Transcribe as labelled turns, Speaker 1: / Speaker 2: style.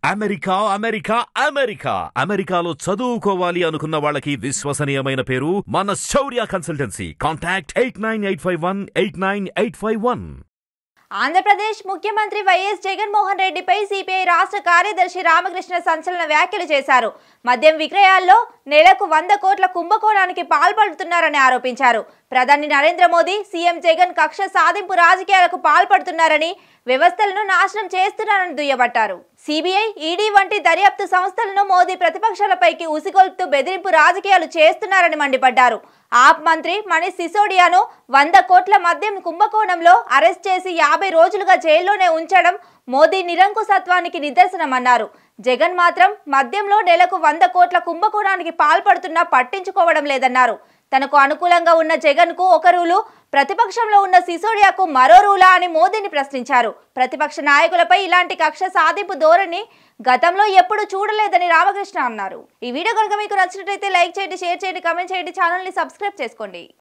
Speaker 1: America America America అమెరికాలో చదువుకోవాలి అనుకున్న వాళ్ళకి విశ్వసనీయమైన పేరు మన Shaurya consultancy contact eight nine eight five one eight nine eight five one
Speaker 2: Andhra Pradesh ముఖ్యమంత్రి వైఎస్ జగన్మోహన్ రెడ్డిపై సిపిఐ రాష్ట్ర కార్యదర్శి రామకృష్ణ సంచలన వ్యాఖ్యలు చేశారు మద్యం విక్రయాల్లో నెలకు వంద కోట్ల కుంభకోణానికి పాల్పడుతున్నారని ఆరోపించారు ప్రధాని నరేంద్ర మోదీ సీఎం జగన్ కక్ష సాధింపు రాజకీయాలకు పాల్పడుతున్నారని వ్యవస్థలను నాశనం చేస్తున్నారని దుయ్యబట్టారు సిబిఐ ఈడీ వంటి దర్యాప్తు సంస్థలను మోదీ ప్రతిపక్షాలపైకి ఉసిగొల్పుతూ బెదిరింపు రాజకీయాలు చేస్తున్నారని మండిపడ్డారు ఆప్ మంత్రి మనీష్ సిసోడియాను వంద కోట్ల మద్యం కుంభకోణంలో అరెస్ట్ చేసి యాభై రోజులుగా జైల్లోనే ఉంచడం మోదీ నిరంకుశత్వానికి నిదర్శనమన్నారు జగన్ మాత్రం మద్యంలో నెలకు వంద కోట్ల కుంభకోణానికి పాల్పడుతున్నా పట్టించుకోవడం లేదన్నారు తనకు అనుకూలంగా ఉన్న జగన్ కు ఒక రూలు ప్రతిపక్షంలో ఉన్న సిసోడియాకు మరో రూలా అని మోదీని ప్రశ్నించారు ప్రతిపక్ష నాయకులపై ఇలాంటి కక్ష సాధింపు ధోరణి గతంలో ఎప్పుడు చూడలేదని రామకృష్ణ అన్నారు ఈ వీడియో కనుక మీకు నచ్చినట్లయితే లైక్ చేయండి షేర్ చేయండి కమెంట్ చేయండి ఛానల్ని సబ్స్క్రైబ్ చేసుకోండి